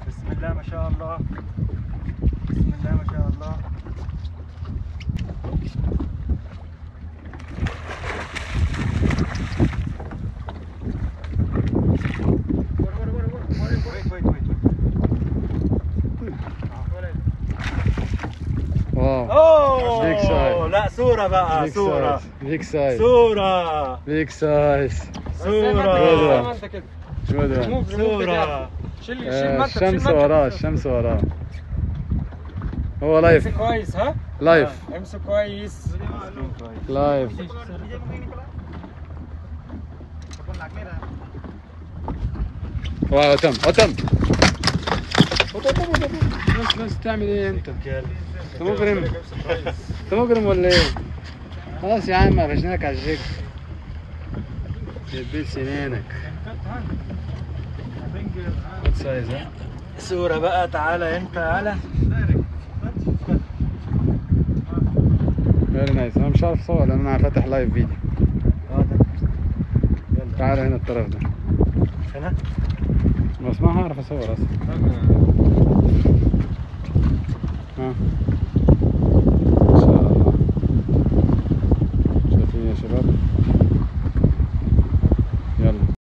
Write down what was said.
بسم الله ما شاء الله بسم الله ما شاء الله ويت ويت ويت واو اوه Big size. لا صورة بقى بيك صورة سايز بيك سايز صورة بيك سايز صورة انت كده شو ده؟ Remove- remove the صورة gap. شيل شيل آه، المركب شيل الشمس المركب. وراه الشمس وراه هو لايف امسك كويس ها لايف امسك كويس لايف واو تم تم بس بس تعمل ايه انت؟ انت مجرم انت مجرم ولا ايه؟ خلاص يا عم قفشناك على الجيك يدبيل سنانك Good size ها؟ صورة بقى تعالى انت تعالى فيري نايس انا مش عارف اصور لان انا فاتح لايف فيديو اه ده يلا تعال هنا الطرف ده هنا بس ما هعرف اصور اصلا ها